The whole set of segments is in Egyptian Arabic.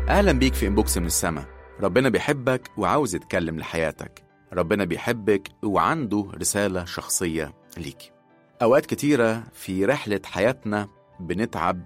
أهلا بيك في إنبوكس من السما ربنا بيحبك وعاوز يتكلم لحياتك ربنا بيحبك وعنده رسالة شخصية ليك أوقات كتيرة في رحلة حياتنا بنتعب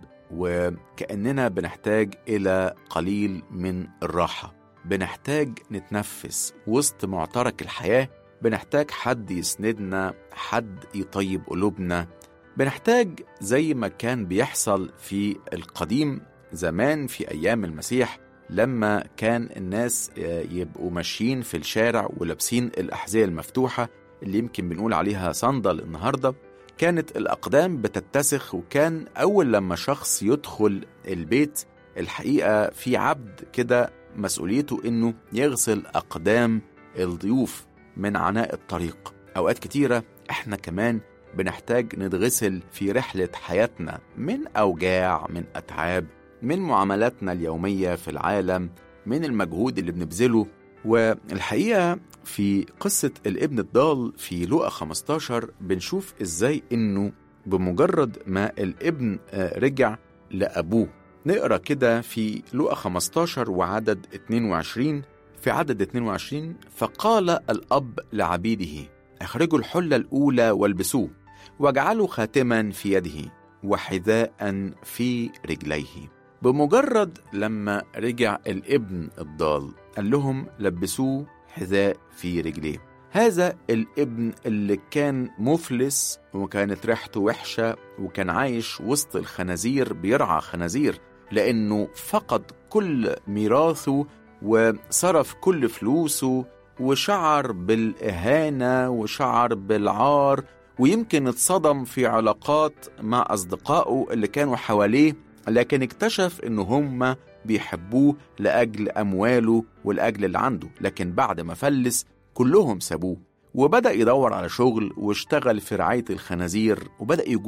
وكأننا بنحتاج إلى قليل من الراحة بنحتاج نتنفس وسط معترك الحياة بنحتاج حد يسندنا حد يطيب قلوبنا بنحتاج زي ما كان بيحصل في القديم زمان في أيام المسيح لما كان الناس يبقوا ماشيين في الشارع ولابسين الأحذية المفتوحة اللي يمكن بنقول عليها صندل النهاردة كانت الأقدام بتتسخ وكان أول لما شخص يدخل البيت الحقيقة في عبد كده مسؤوليته إنه يغسل أقدام الضيوف من عناء الطريق أوقات كتيرة إحنا كمان بنحتاج نتغسل في رحلة حياتنا من أوجاع من أتعاب من معاملاتنا اليومية في العالم من المجهود اللي بنبذله والحقيقة في قصة الابن الضال في لوقا 15 بنشوف ازاي انه بمجرد ما الابن رجع لأبوه نقرا كده في لوقا 15 وعدد 22 في عدد 22 فقال الأب لعبيده اخرجوا الحلة الأولى والبسوه واجعلوا خاتما في يده وحذاء في رجليه بمجرد لما رجع الابن الضال قال لهم لبسوه حذاء في رجليه هذا الابن اللي كان مفلس وكانت ريحته وحشة وكان عايش وسط الخنازير بيرعى خنازير لأنه فقد كل ميراثه وصرف كل فلوسه وشعر بالإهانة وشعر بالعار ويمكن اتصدم في علاقات مع أصدقائه اللي كانوا حواليه لكن اكتشف إن هم بيحبوه لأجل أمواله والأجل اللي عنده لكن بعد ما فلس كلهم سابوه وبدأ يدور على شغل واشتغل في رعاية الخنازير وبدأ